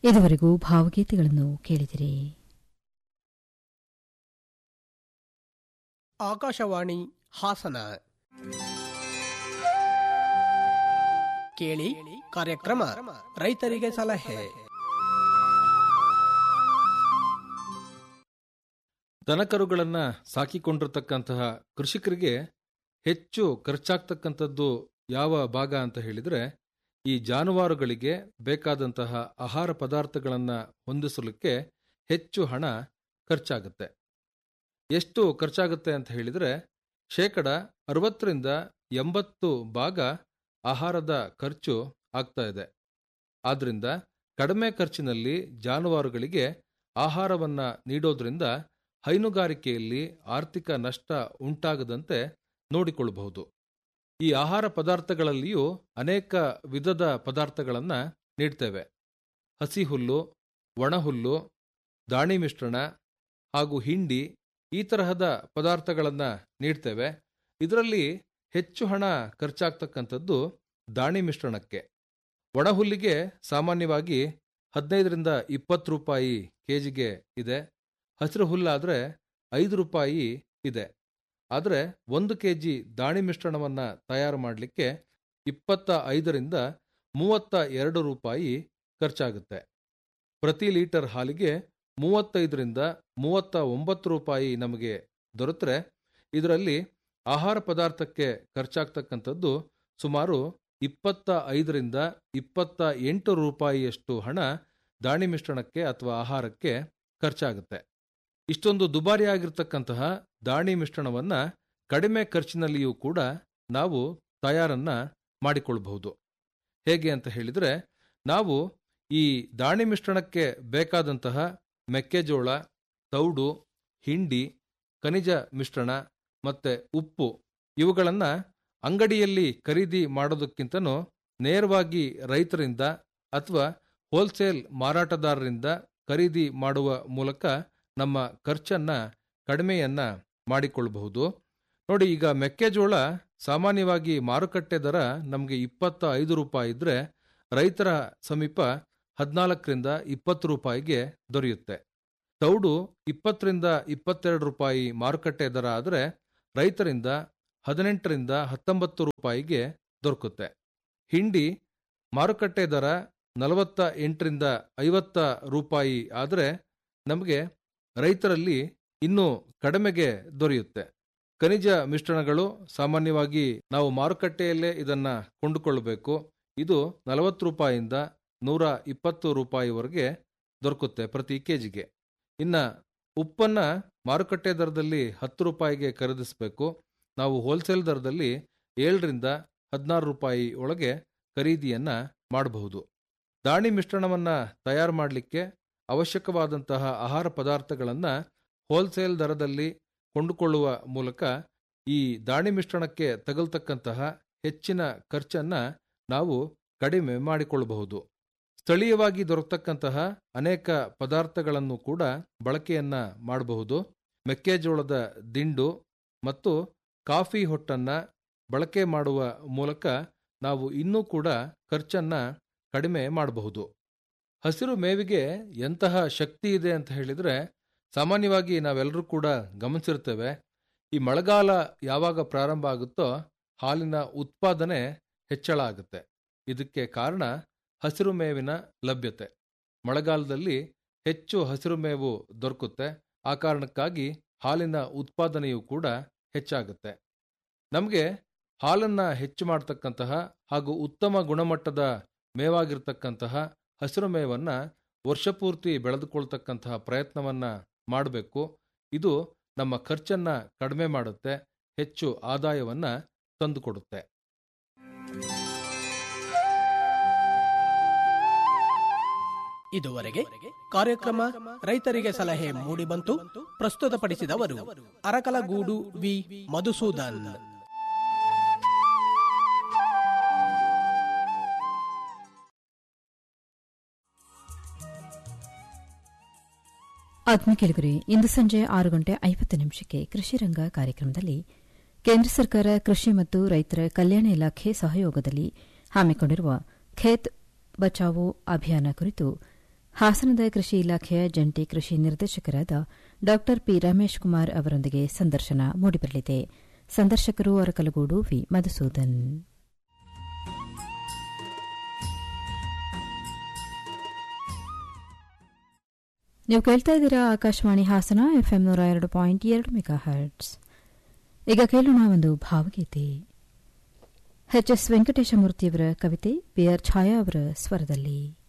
ಇದುವರೆಗೂ ಭಾವಗೀತೆಗಳನ್ನು ಕೇಳಿದಿರಿ ಆಕಾಶವಾಣಿ ಹಾಸನ ಕೇಳಿ ಕಾರ್ಯಕ್ರಮ ರೈತರಿಗೆ ಸಲಹೆ ದನಕರುಗಳನ್ನ ಸಾಕಿಕೊಂಡಿರ್ತಕ್ಕಂತಹ ಕೃಷಿಕರಿಗೆ ಹೆಚ್ಚು ಖರ್ಚಾಗ್ತಕ್ಕಂಥದ್ದು ಯಾವ ಭಾಗ ಅಂತ ಹೇಳಿದ್ರೆ ಈ ಜಾನುವಾರುಗಳಿಗೆ ಬೇಕಾದಂತಹ ಆಹಾರ ಪದಾರ್ಥಗಳನ್ನು ಹೊಂದಿಸಲಿಕ್ಕೆ ಹೆಚ್ಚು ಹಣ ಖರ್ಚಾಗುತ್ತೆ ಎಷ್ಟು ಖರ್ಚಾಗುತ್ತೆ ಅಂತ ಹೇಳಿದ್ರೆ ಶೇಕಡ ಅರವತ್ತರಿಂದ ಎಂಬತ್ತು ಭಾಗ ಆಹಾರದ ಖರ್ಚು ಆಗ್ತಾ ಇದೆ ಆದ್ರಿಂದ ಕಡಿಮೆ ಖರ್ಚಿನಲ್ಲಿ ಜಾನುವಾರುಗಳಿಗೆ ಆಹಾರವನ್ನ ನೀಡೋದ್ರಿಂದ ಹೈನುಗಾರಿಕೆಯಲ್ಲಿ ಆರ್ಥಿಕ ನಷ್ಟ ಉಂಟಾಗದಂತೆ ನೋಡಿಕೊಳ್ಳಬಹುದು ಈ ಆಹಾರ ಪದಾರ್ಥಗಳಲ್ಲಿಯೂ ಅನೇಕ ವಿಧದ ಪದಾರ್ಥಗಳನ್ನು ನೀಡ್ತೇವೆ ಹಸಿ ಹುಲ್ಲು ಒಣಹುಲ್ಲು ದಾಣಿ ಮಿಶ್ರಣ ಹಾಗೂ ಹಿಂಡಿ ಈ ತರಹದ ಪದಾರ್ಥಗಳನ್ನು ನೀಡ್ತೇವೆ ಇದರಲ್ಲಿ ಹೆಚ್ಚು ಹಣ ಖರ್ಚಾಗ್ತಕ್ಕಂಥದ್ದು ದಾಣಿ ಮಿಶ್ರಣಕ್ಕೆ ಒಣಹುಲ್ಲಿಗೆ ಸಾಮಾನ್ಯವಾಗಿ ಹದಿನೈದರಿಂದ ಇಪ್ಪತ್ತು ರೂಪಾಯಿ ಕೆಜಿಗೆ ಇದೆ ಹಸಿರು ಹುಲ್ಲಾದರೆ ಐದು ರೂಪಾಯಿ ಇದೆ ಆದರೆ ಒಂದು ಕೆ ಜಿ ದಾಣಿ ಮಿಶ್ರಣವನ್ನು ತಯಾರು ಮಾಡಲಿಕ್ಕೆ ಇಪ್ಪತ್ತ ಐದರಿಂದ ಮೂವತ್ತ ಎರಡು ರೂಪಾಯಿ ಖರ್ಚಾಗುತ್ತೆ ಪ್ರತಿ ಲೀಟರ್ ಹಾಲಿಗೆ ಮೂವತ್ತೈದರಿಂದ ಮೂವತ್ತ ಒಂಬತ್ತು ರೂಪಾಯಿ ನಮಗೆ ದೊರೆತರೆ ಇದರಲ್ಲಿ ಆಹಾರ ಪದಾರ್ಥಕ್ಕೆ ಖರ್ಚಾಗ್ತಕ್ಕಂಥದ್ದು ಸುಮಾರು ಇಪ್ಪತ್ತ ಐದರಿಂದ ಇಪ್ಪತ್ತ ಎಂಟು ರೂಪಾಯಿಯಷ್ಟು ಹಣ ದಾಣಿ ಮಿಶ್ರಣಕ್ಕೆ ಅಥವಾ ಆಹಾರಕ್ಕೆ ಖರ್ಚಾಗುತ್ತೆ ಇಷ್ಟೊಂದು ದುಬಾರಿಯಾಗಿರ್ತಕ್ಕಂತಹ ದಾಣಿ ಮಿಶ್ರಣವನ್ನ ಕಡಿಮೆ ಖರ್ಚಿನಲ್ಲಿಯೂ ಕೂಡ ನಾವು ತಯಾರನ್ನ ಮಾಡಿಕೊಳ್ಬಹುದು ಹೇಗೆ ಅಂತ ಹೇಳಿದ್ರೆ ನಾವು ಈ ದಾಣಿ ಮಿಶ್ರಣಕ್ಕೆ ಬೇಕಾದಂತಹ ಮೆಕ್ಕೆಜೋಳ ತೌಡು ಹಿಂಡಿ ಖನಿಜ ಮಿಶ್ರಣ ಮತ್ತೆ ಉಪ್ಪು ಇವುಗಳನ್ನು ಅಂಗಡಿಯಲ್ಲಿ ಖರೀದಿ ಮಾಡೋದಕ್ಕಿಂತನೂ ನೇರವಾಗಿ ರೈತರಿಂದ ಅಥವಾ ಹೋಲ್ಸೇಲ್ ಮಾರಾಟಗಾರರಿಂದ ಖರೀದಿ ಮಾಡುವ ಮೂಲಕ ನಮ್ಮ ಖರ್ಚನ್ನ ಕಡಿಮೆಯನ್ನ ಮಾಡಿಕೊಳ್ಳಬಹುದು ನೋಡಿ ಈಗ ಮೆಕ್ಕೆಜೋಳ ಸಾಮಾನ್ಯವಾಗಿ ಮಾರುಕಟ್ಟೆ ದರ ನಮಗೆ ಇಪ್ಪತ್ತ ಐದು ರೂಪಾಯಿ ಇದ್ರೆ ರೈತರ ಸಮೀಪ ಹದಿನಾಲ್ಕರಿಂದ ಇಪ್ಪತ್ತು ರೂಪಾಯಿಗೆ ದೊರೆಯುತ್ತೆ ತೌಡು ಇಪ್ಪತ್ತರಿಂದ ಇಪ್ಪತ್ತೆರಡು ರೂಪಾಯಿ ಮಾರುಕಟ್ಟೆ ದರ ಆದರೆ ರೈತರಿಂದ ಹದಿನೆಂಟರಿಂದ ಹತ್ತೊಂಬತ್ತು ರೂಪಾಯಿಗೆ ದೊರಕುತ್ತೆ ಹಿಂಡಿ ಮಾರುಕಟ್ಟೆ ದರ ನಲವತ್ತ ಎಂಟರಿಂದ ಐವತ್ತ ರೂಪಾಯಿ ಆದರೆ ನಮಗೆ ರೈತರಲ್ಲಿ ಇನ್ನೂ ಕಡಿಮೆಗೆ ದೊರೆಯುತ್ತೆ ಖನಿಜ ಮಿಶ್ರಣಗಳು ಸಾಮಾನ್ಯವಾಗಿ ನಾವು ಮಾರುಕಟ್ಟೆಯಲ್ಲೇ ಇದನ್ನ ಕೊಂಡುಕೊಳ್ಳಬೇಕು ಇದು ನಲವತ್ತು ರೂಪಾಯಿಯಿಂದ ನೂರ ಇಪ್ಪತ್ತು ರೂಪಾಯಿವರೆಗೆ ದೊರಕುತ್ತೆ ಪ್ರತಿ ಕೆಜಿಗೆ ಇನ್ನ ಉಪ್ಪನ್ನ ಮಾರುಕಟ್ಟೆ ದರದಲ್ಲಿ ಹತ್ತು ರೂಪಾಯಿಗೆ ಖರೀದಿಸಬೇಕು ನಾವು ಹೋಲ್ಸೇಲ್ ದರದಲ್ಲಿ ಏಳರಿಂದ ಹದಿನಾರು ರೂಪಾಯಿ ಒಳಗೆ ಖರೀದಿಯನ್ನ ಮಾಡಬಹುದು ದಾಣಿ ಮಿಶ್ರಣವನ್ನ ತಯಾರು ಮಾಡಲಿಕ್ಕೆ ಅವಶ್ಯಕವಾದಂತಹ ಆಹಾರ ಪದಾರ್ಥಗಳನ್ನ ಹೋಲ್ಸೇಲ್ ದರದಲ್ಲಿ ಕೊಂಡುಕೊಳ್ಳುವ ಮೂಲಕ ಈ ದಾಣಿ ಮಿಶ್ರಣಕ್ಕೆ ತಗಲ್ತಕ್ಕಂತಹ ಹೆಚ್ಚಿನ ಖರ್ಚನ್ನ ನಾವು ಕಡಿಮೆ ಮಾಡಿಕೊಳ್ಳಬಹುದು ಸ್ಥಳೀಯವಾಗಿ ದೊರಕತಕ್ಕಂತಹ ಅನೇಕ ಪದಾರ್ಥಗಳನ್ನು ಕೂಡ ಬಳಕೆಯನ್ನ ಮಾಡಬಹುದು ಮೆಕ್ಕೆಜೋಳದ ದಿಂಡು ಮತ್ತು ಕಾಫಿ ಹೊಟ್ಟನ್ನ ಬಳಕೆ ಮಾಡುವ ಮೂಲಕ ನಾವು ಇನ್ನೂ ಕೂಡ ಖರ್ಚನ್ನ ಕಡಿಮೆ ಮಾಡಬಹುದು ಹಸಿರು ಮೇವಿಗೆ ಎಂತಹ ಶಕ್ತಿ ಇದೆ ಅಂತ ಹೇಳಿದ್ರೆ ಸಾಮಾನ್ಯವಾಗಿ ನಾವೆಲ್ಲರೂ ಕೂಡ ಗಮನಿಸಿರ್ತೇವೆ ಈ ಮಳೆಗಾಲ ಯಾವಾಗ ಪ್ರಾರಂಭ ಆಗುತ್ತೋ ಹಾಲಿನ ಉತ್ಪಾದನೆ ಹೆಚ್ಚಳ ಆಗುತ್ತೆ ಇದಕ್ಕೆ ಕಾರಣ ಹಸಿರು ಮೇವಿನ ಲಭ್ಯತೆ ಮಳೆಗಾಲದಲ್ಲಿ ಹೆಚ್ಚು ಹಸಿರು ಮೇವು ದೊರಕುತ್ತೆ ಆ ಕಾರಣಕ್ಕಾಗಿ ಹಾಲಿನ ಉತ್ಪಾದನೆಯೂ ಕೂಡ ಹೆಚ್ಚಾಗುತ್ತೆ ನಮಗೆ ಹಾಲನ್ನ ಹೆಚ್ಚು ಮಾಡತಕ್ಕಂತಹ ಹಾಗೂ ಉತ್ತಮ ಗುಣಮಟ್ಟದ ಮೇವಾಗಿರ್ತಕ್ಕಂತಹ ಹಸಿರು ಮೇವನ್ನ ವರ್ಷಪೂರ್ತಿ ಬೆಳೆದುಕೊಳ್ತಕ್ಕಂತಹ ಪ್ರಯತ್ನವನ್ನ ಮಾಡಬೇಕು ಇದು ನಮ್ಮ ಖರ್ಚನ್ನ ಕಡಿಮೆ ಮಾಡುತ್ತೆ ಹೆಚ್ಚು ಆದಾಯವನ್ನ ತಂದುಕೊಡುತ್ತೆ ಇದುವರೆಗೆ ಕಾರ್ಯಕ್ರಮ ರೈತರಿಗೆ ಸಲಹೆ ಮೂಡಿಬಂತು ಪ್ರಸ್ತುತಪಡಿಸಿದವರು ಅರಕಲಗೂಡು ವಿ ಮಧುಸೂದನ್ ಆತ್ಮ ಕೆಳಗರೆ ಇಂದು ಸಂಜೆ ಆರು ಗಂಟೆ ಐವತ್ತು ನಿಮಿಷಕ್ಕೆ ಕೃಷಿ ರಂಗ ಕಾರ್ಯಕ್ರಮದಲ್ಲಿ ಕೇಂದ್ರ ಸರ್ಕಾರ ಕೃಷಿ ಮತ್ತು ರೈತರ ಕಲ್ಯಾಣ ಇಲಾಖೆ ಸಹಯೋಗದಲ್ಲಿ ಹಮ್ಮಿಕೊಂಡಿರುವ ಖೇತ್ ಬಚಾವೋ ಅಭಿಯಾನ ಕುರಿತು ಹಾಸನದ ಕೃಷಿ ಇಲಾಖೆಯ ಜಂಟಿ ಕೃಷಿ ನಿರ್ದೇಶಕರಾದ ಡಾ ಪಿ ರಮೇಶ್ ಕುಮಾರ್ ಅವರೊಂದಿಗೆ ಸಂದರ್ಶನ ಮೂಡಿಬರಲಿದೆ ಸಂದರ್ಶಕರು ಅರಕಲಗೂಡು ವಿ ಮಧುಸೂದನ್ ನೀವು ಕೇಳ್ತಾ ಇದ್ದೀರಾ ಆಕಾಶವಾಣಿ ಹಾಸನ ಎಫ್ಎಂ ನೂರ ಎರಡು ಪಾಯಿಂಟ್ ಎರಡು ಮೆಗಾ ಹರ್ಟ್ಸ್ ಈಗ ಕೇಳೋಣ ಒಂದು ಭಾವಗೀತೆ ಎಚ್ ಎಸ್ ವೆಂಕಟೇಶಮೂರ್ತಿಯವರ ಕವಿತೆ ಬಿ ಆರ್ ಛಾಯಾ ಅವರ ಸ್ವರದಲ್ಲಿ